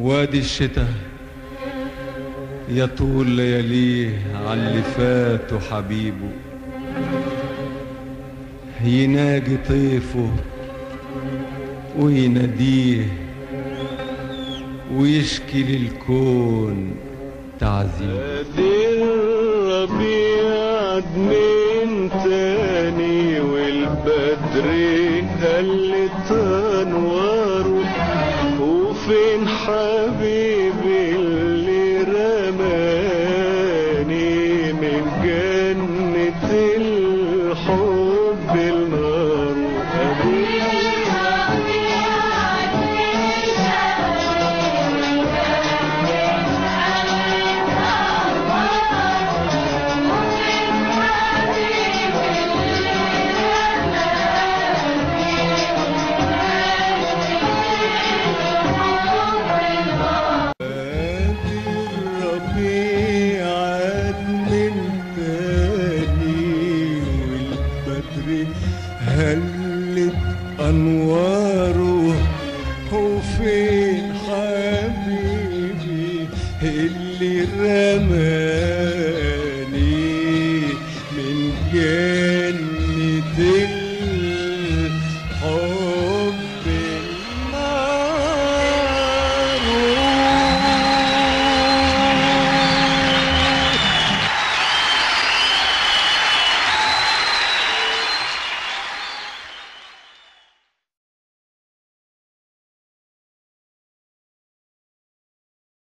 وادي الشتاء يطول لياليه عاللي فات حبيبه يناجي طيفه ويناديه ويشكي للكون تعذيبه ادي الربيع من تاني والبدر هلت انواره وفين حبيبي اللي رماني من جنة الحب النار ادي الربيع من تاني والبدر هلت انواره وفين حبيبي اللي رماني